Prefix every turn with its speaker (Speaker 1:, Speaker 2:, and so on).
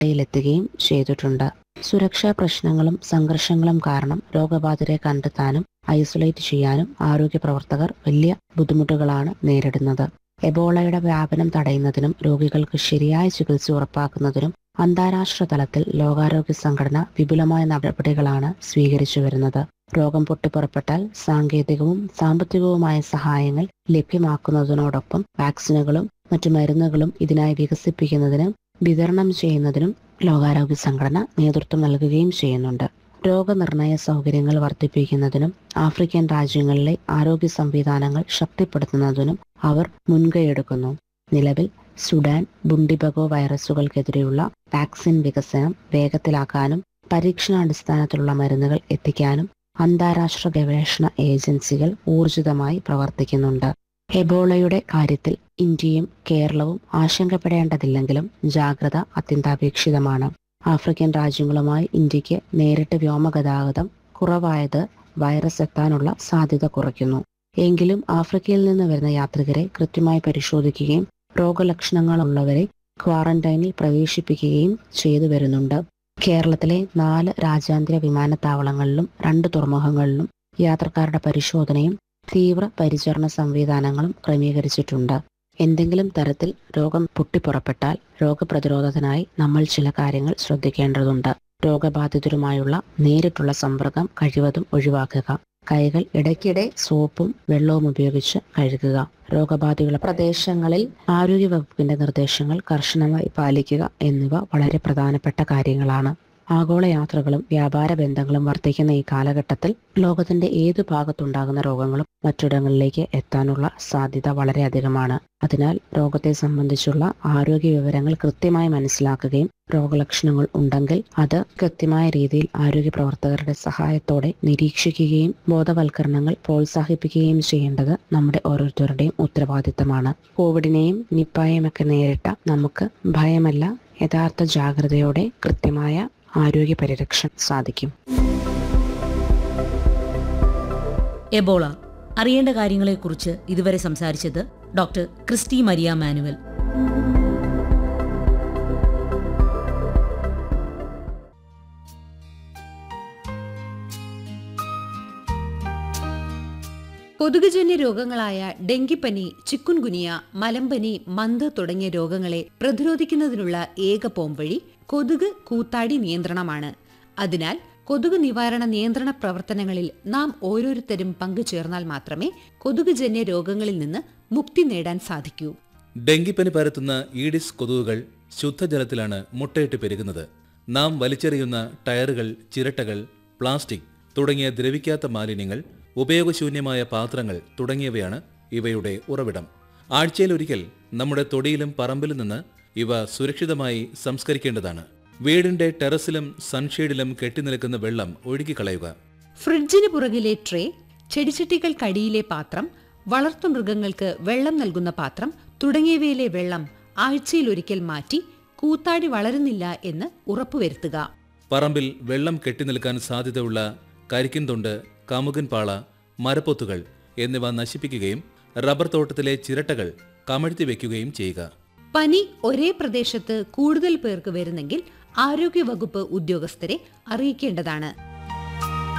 Speaker 1: യിലെത്തുകയും ചെയ്തിട്ടുണ്ട് സുരക്ഷാ പ്രശ്നങ്ങളും സംഘർഷങ്ങളും കാരണം രോഗബാധിതരെ കണ്ടെത്താനും ഐസൊലേറ്റ് ചെയ്യാനും ആരോഗ്യ പ്രവർത്തകർ വലിയ ബുദ്ധിമുട്ടുകളാണ് നേരിടുന്നത് എബോളയുടെ വ്യാപനം തടയുന്നതിനും രോഗികൾക്ക് ശരിയായ ചികിത്സ ഉറപ്പാക്കുന്നതിനും അന്താരാഷ്ട്ര തലത്തിൽ ലോകാരോഗ്യ സംഘടന വിപുലമായ നടപടികളാണ് സ്വീകരിച്ചു വരുന്നത് രോഗം പൊട്ടിപ്പുറപ്പെട്ടാൽ സാങ്കേതികവും സാമ്പത്തികവുമായ സഹായങ്ങൾ ലഭ്യമാക്കുന്നതിനോടൊപ്പം വാക്സിനുകളും മറ്റു മരുന്നുകളും ഇതിനായി വികസിപ്പിക്കുന്നതിനും വിതരണം ചെയ്യുന്നതിനും ലോകാരോഗ്യ സംഘടന നേതൃത്വം നൽകുകയും ചെയ്യുന്നുണ്ട് രോഗനിർണയ സൗകര്യങ്ങൾ വർദ്ധിപ്പിക്കുന്നതിനും ആഫ്രിക്കൻ രാജ്യങ്ങളിലെ ആരോഗ്യ സംവിധാനങ്ങൾ ശക്തിപ്പെടുത്തുന്നതിനും അവർ മുൻകൈയെടുക്കുന്നു നിലവിൽ സുഡാൻ ബുണ്ടിബഗോ വൈറസുകൾക്കെതിരെയുള്ള വാക്സിൻ വികസനം വേഗത്തിലാക്കാനും പരീക്ഷണാടിസ്ഥാനത്തിലുള്ള മരുന്നുകൾ എത്തിക്കാനും അന്താരാഷ്ട്ര ഗവേഷണ ഏജൻസികൾ ഊർജിതമായി പ്രവർത്തിക്കുന്നുണ്ട് എബോളയുടെ കാര്യത്തിൽ ഇന്ത്യയും കേരളവും ആശങ്കപ്പെടേണ്ടതില്ലെങ്കിലും ജാഗ്രത അത്യന്താപേക്ഷിതമാണ് ആഫ്രിക്കൻ രാജ്യങ്ങളുമായി ഇന്ത്യക്ക് നേരിട്ട് വ്യോമഗതാഗതം കുറവായത് വൈറസ് എത്താനുള്ള സാധ്യത കുറയ്ക്കുന്നു എങ്കിലും ആഫ്രിക്കയിൽ നിന്ന് വരുന്ന യാത്രികരെ കൃത്യമായി പരിശോധിക്കുകയും രോഗലക്ഷണങ്ങളുള്ളവരെ ക്വാറന്റൈനിൽ പ്രവേശിപ്പിക്കുകയും ചെയ്തു വരുന്നുണ്ട് കേരളത്തിലെ നാല് രാജ്യാന്തര വിമാനത്താവളങ്ങളിലും രണ്ട് തുറമുഖങ്ങളിലും യാത്രക്കാരുടെ പരിശോധനയും തീവ്ര പരിചരണ സംവിധാനങ്ങളും ക്രമീകരിച്ചിട്ടുണ്ട് എന്തെങ്കിലും തരത്തിൽ രോഗം പൊട്ടിപ്പുറപ്പെട്ടാൽ രോഗപ്രതിരോധത്തിനായി നമ്മൾ ചില കാര്യങ്ങൾ ശ്രദ്ധിക്കേണ്ടതുണ്ട് രോഗബാധിതരുമായുള്ള നേരിട്ടുള്ള സമ്പർക്കം കഴിവതും ഒഴിവാക്കുക കൈകൾ ഇടയ്ക്കിടെ സോപ്പും വെള്ളവും ഉപയോഗിച്ച് കഴുകുക രോഗബാധയുള്ള പ്രദേശങ്ങളിൽ ആരോഗ്യവകുപ്പിന്റെ നിർദ്ദേശങ്ങൾ കർശനമായി പാലിക്കുക എന്നിവ വളരെ പ്രധാനപ്പെട്ട കാര്യങ്ങളാണ് ആഗോള യാത്രകളും വ്യാപാര ബന്ധങ്ങളും വർദ്ധിക്കുന്ന ഈ കാലഘട്ടത്തിൽ ലോകത്തിന്റെ ഏതു ഭാഗത്തുണ്ടാകുന്ന രോഗങ്ങളും മറ്റിടങ്ങളിലേക്ക് എത്താനുള്ള സാധ്യത വളരെയധികമാണ് അതിനാൽ രോഗത്തെ സംബന്ധിച്ചുള്ള ആരോഗ്യ വിവരങ്ങൾ കൃത്യമായി മനസ്സിലാക്കുകയും രോഗലക്ഷണങ്ങൾ ഉണ്ടെങ്കിൽ അത് കൃത്യമായ രീതിയിൽ ആരോഗ്യ പ്രവർത്തകരുടെ സഹായത്തോടെ നിരീക്ഷിക്കുകയും ബോധവൽക്കരണങ്ങൾ പ്രോത്സാഹിപ്പിക്കുകയും ചെയ്യേണ്ടത് നമ്മുടെ ഓരോരുത്തരുടെയും ഉത്തരവാദിത്തമാണ് കോവിഡിനെയും നിപ്പായെയും ഒക്കെ നേരിട്ട നമുക്ക് ഭയമല്ല യഥാർത്ഥ ജാഗ്രതയോടെ കൃത്യമായ ആരോഗ്യ പരിരക്ഷ സാധിക്കും
Speaker 2: എബോള അറിയേണ്ട കാര്യങ്ങളെക്കുറിച്ച് ഇതുവരെ സംസാരിച്ചത് ഡോക്ടർ ക്രിസ്റ്റി മരിയ മാനുവൽ
Speaker 3: കൊതുകുജന്യ രോഗങ്ങളായ ഡെങ്കിപ്പനി ചിക്കുൻഗുനിയ മലമ്പനി മന്ത് തുടങ്ങിയ രോഗങ്ങളെ പ്രതിരോധിക്കുന്നതിനുള്ള ഏക പോംവഴി കൊതുക് കൂത്താടി നിയന്ത്രണമാണ് അതിനാൽ കൊതുക് നിവാരണ നിയന്ത്രണ പ്രവർത്തനങ്ങളിൽ നാം ഓരോരുത്തരും പങ്കുചേർന്നാൽ മാത്രമേ കൊതുകുജന്യ രോഗങ്ങളിൽ നിന്ന് മുക്തി നേടാൻ സാധിക്കൂ
Speaker 4: ഡെങ്കിപ്പനി പരത്തുന്ന ഈഡിസ് കൊതുകുകൾ ശുദ്ധജലത്തിലാണ് മുട്ടയിട്ട് പെരുകുന്നത് നാം വലിച്ചെറിയുന്ന ടയറുകൾ ചിരട്ടകൾ പ്ലാസ്റ്റിക് തുടങ്ങിയ ദ്രവിക്കാത്ത മാലിന്യങ്ങൾ ഉപയോഗശൂന്യമായ പാത്രങ്ങൾ തുടങ്ങിയവയാണ് ഇവയുടെ ഉറവിടം ആഴ്ചയിലൊരിക്കൽ നമ്മുടെ തൊടിയിലും പറമ്പിലും നിന്ന് ഇവ സുരക്ഷിതമായി സംസ്കരിക്കേണ്ടതാണ് വീടിന്റെ ടെറസിലും സൺഷെയ്ഡിലും കെട്ടിനിൽക്കുന്ന വെള്ളം ഒഴുകിക്കളയുക
Speaker 3: ഫ്രിഡ്ജിന് പുറകിലെ ട്രേ ചെടിച്ചട്ടികൾക്കടിയിലെ പാത്രം വളർത്തുമൃഗങ്ങൾക്ക് വെള്ളം നൽകുന്ന പാത്രം തുടങ്ങിയവയിലെ വെള്ളം ആഴ്ചയിലൊരിക്കൽ മാറ്റി കൂത്താടി വളരുന്നില്ല എന്ന് ഉറപ്പുവരുത്തുക
Speaker 4: പറമ്പിൽ വെള്ളം കെട്ടിനിൽക്കാൻ സാധ്യതയുള്ള കരിക്കിൻ തൊണ്ട് കമുകൻ പാള മരപ്പൊത്തുകൾ എന്നിവ നശിപ്പിക്കുകയും റബ്ബർ തോട്ടത്തിലെ ചിരട്ടകൾ കമഴ്ത്തി വെക്കുകയും ചെയ്യുക
Speaker 3: പനി ഒരേ പ്രദേശത്ത് കൂടുതൽ പേർക്ക് വരുന്നെങ്കിൽ ആരോഗ്യവകുപ്പ് ഉദ്യോഗസ്ഥരെ അറിയിക്കേണ്ടതാണ്